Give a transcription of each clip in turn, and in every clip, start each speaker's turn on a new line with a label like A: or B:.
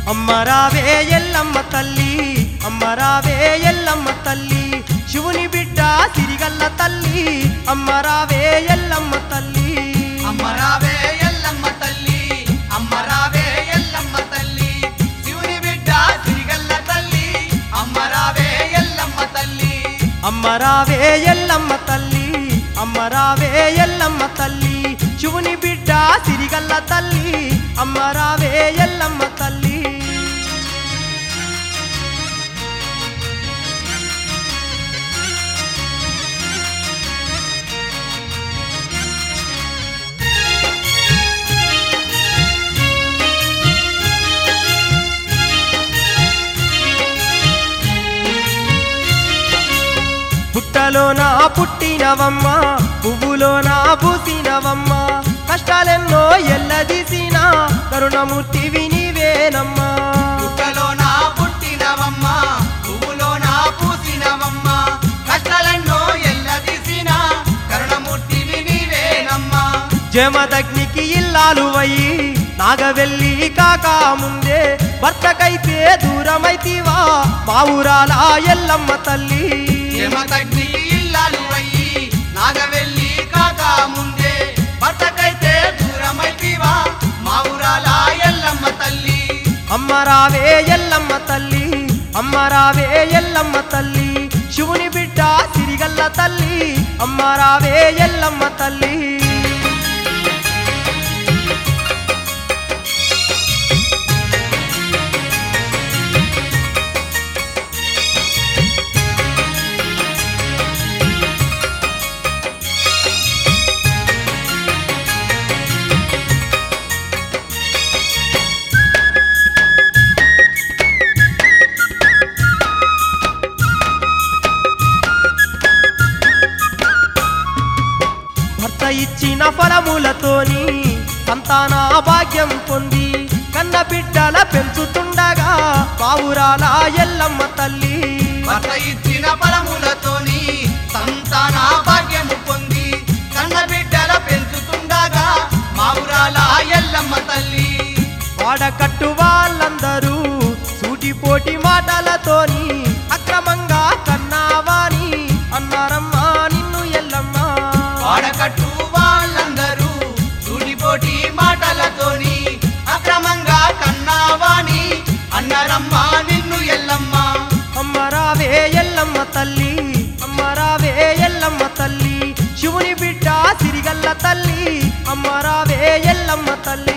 A: అమ్మరావే ఎల్లమ్మ తల్లి అమ్మరావే ఎల్లమ్మ తల్లి శివుని బిడ్డ సిరిగల్ల తల్లి అమ్మరావే ఎల్లమ్మ తల్లి
B: అమ్మరావే ఎల్లమ్మ తల్లి అమ్మరావే ఎల్లమ్మ తల్లి శివుని బిడ్డ సిరిగల్ల తల్లి అమ్మరావే ఎల్లమ్మ తల్లి
A: అమ్మరావే ఎల్లమ్మ తల్లి అమ్మరావే ఎల్లమ్మ తల్లి శివుని బిడ్డ సిరిగల్ల తల్లి అమ్మరావే ఎల్లమ్మ తల్లి పుట్టలోన పుట్టినవమ్మ పువ్వులోన పూసినవమ్మ కష్టాలెన్నో ఎల్లదీసిన కరుణమూర్తివి నీవేనమ్మా
B: పుట్టలోన పుట్టినవమ్మ పువ్వులోన పూసినవమ్మ కష్టాలెన్నో ఎల్లదీసిన కరుణమూర్తివి నీవేనమ్మా
A: జమదగ్నికి ఇల్లాలు అయి నాగవెల్లి కాక ముందే భర్తకైతే దూరమైతివా మా ఊరాల ఎల్లమ్మ తల్లి
B: యమతగ్ని ఇల్లాలు అయ్యి నాగవెల్లి కాక ముందే భర్తకైతే దూరమైతివా మా ఊరాల ఎల్లమ్మ తల్లి
A: అమ్మరావే ఎల్లమ్మ తల్లి అమ్మరావే ఎల్లమ్మ తల్లి శివుని బిడ్డ సిరిగల్ల తల్లి అమ్మరావే ఎల్లమ్మ తల్లి భర్త ఇచ్చిన ఫలములతోని సంతాన భాగ్యం పొంది కన్న బిడ్డల పెంచుతుండగా బావురాల ఎల్లమ్మ తల్లి
B: భర్త ఇచ్చిన పరములతోని సంతాన భాగ్యము పొంది కన్న బిడ్డల పెంచుతుండగా మా ఊరాల ఎల్లమ్మ తల్లి
A: వాడకట్టు వాళ్ళందరూ సూటిపోటి మాటలతోని అక్రమంగా కన్నావాని అన్నారమ్మా నిన్ను ఎల్లమ్మ
B: వాడకట్టు వాళ్ళందరూ సూటిపోటి మాటలతోని అక్రమంగా కన్నావాని అన్నరమ్మా నిన్ను ఎల్లమ్మ
A: అమ్మరావే ఎల్లమ్మ తల్లి అమ్మరావే ఎల్లమ్మ తల్లి శివుని బిడ్డ సిరిగల్ల తల్లి అమ్మరావే ఎల్లమ్మ తల్లి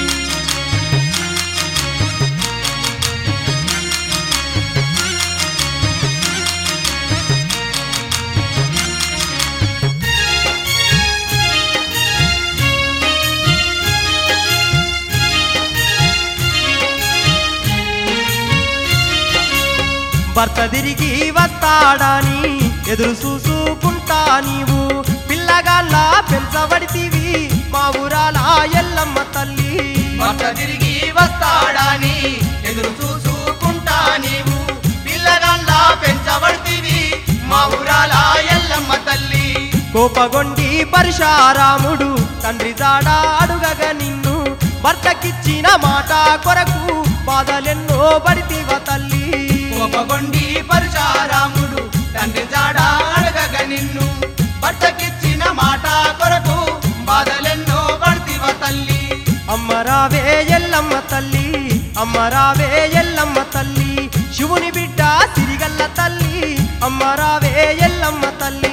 A: భర్త తిరిగి వస్తాడని ఎదురు చూసుకుంటా నీవు పిల్లగాళ్ళ పెంచబడితివి మా ఊరాల ఎల్లమ్మ తల్లి
B: భర్త తిరిగి వస్తాడని ఎదురు చూసుకుంటా నీవు పిల్లగాళ్ళ పెంచబడితివి మా ఊరాల ఎల్లమ్మ తల్లి
A: కోపగొండి పరశారాముడు తండ్రి జాడ అడుగగా నిన్ను భర్తకిచ్చిన మాట కొరకు బాధలెన్నో పడితివ తల్లి
B: కోపగొండి పరశురాముడు తండ్రి జాడ అడగగ నిన్ను భర్తకిచ్చిన మాట కొరకు బాధలెన్నో పడితివ తల్లి
A: అమ్మరావే ఎల్లమ్మ తల్లి అమ్మరావే ఎల్లమ్మ తల్లి శివుని బిడ్డ సిరిగల్ల తల్లి అమ్మరావే ఎల్లమ్మ తల్లి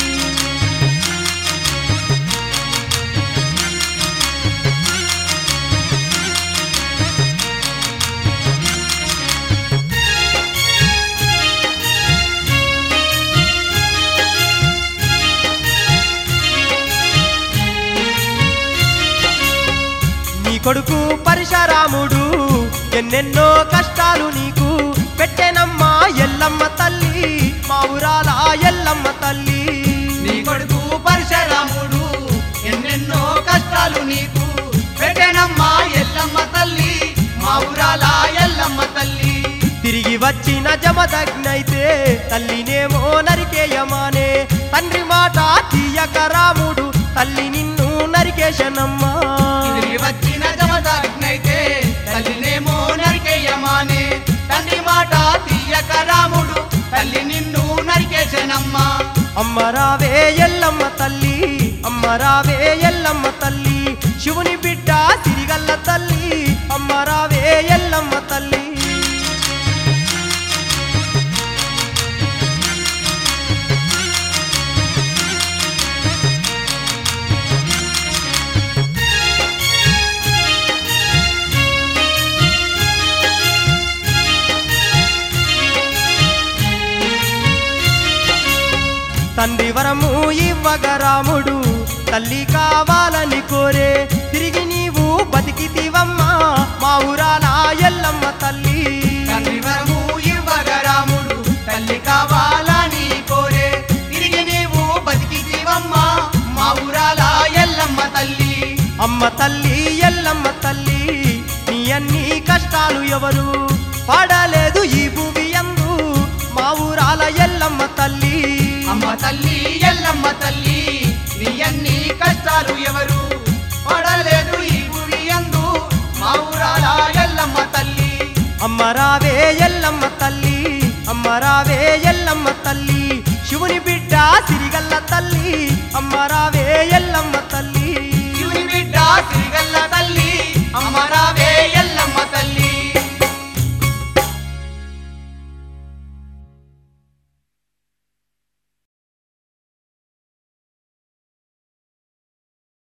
A: నీ కొడుకు పరశురాముడు ఎన్నెన్నో కష్టాలు నీకు పెట్టెనమ్మా ఎల్లమ్మ తల్లి మా ఊరాల ఎల్లమ్మ తల్లి
B: నీ కొడుకు పరశురాముడు ఎన్నెన్నో కష్టాలు నీకు పెట్టెనమ్మా ఎల్లమ్మ తల్లి మా ఊరాల ఎల్లమ్మ తల్లి
A: తిరిగి వచ్చిన జమదగ్నైతే తల్లినేమో నరికేయమానే తండ్రి మాట తీయక రాముడు తల్లి నిన్ను నరికేశనమ్మా
B: తిరిగి వచ్చిన జమదగ్నైతే తల్లినేమో నరికే
A: అమ్మరావే ఎల్లమ్మ తల్లి అమ్మరావే ఎల్లమ్మ తల్లి శివుని బిడ్డ సిరిగల్ల తల్లి అమ్మరావే ఎల్లమ్మ తల్లి తండ్రి వరము ఇవ్వగరాముడు తల్లి కావాలని కోరే తిరిగి నీవు బతికితివమ్మా మా ఊరాల ఎల్లమ్మ తల్లి
B: తండ్రి వరము ఇవ్వగరాముడు తల్లి కావాలని కోరే తిరిగి నీవు బతికి జీవమ్మ మా ఊరాల ఎల్లమ్మ తల్లి
A: అమ్మ తల్లి ఎల్లమ్మ తల్లి నీ అన్ని కష్టాలు ఎవరు పాడలేదు ఈ భూమి అందు మా ఊరాల ఎల్లమ్మ తల్లి
B: అమ్మ తల్లి ఎల్లమ్మ తల్లి నీ అన్ని కష్టాలు ఎవరు పడలేదు ఈ భూమి అందు మా ఊరాల ఎల్లమ్మ తల్లి
A: అమ్మ రావే ఎల్లమ్మ తల్లి అమ్మ రావే ఎల్లమ్మ తల్లి శివుని బిడ్డ సిరిగల్ల తల్లి అమ్మ రావే ఎల్లమ్మ తల్లి
B: శివుని బిడ్డ సిరిగల్ల తల్లి అమ్మ రావే ఎల్లమ్మ తల్లి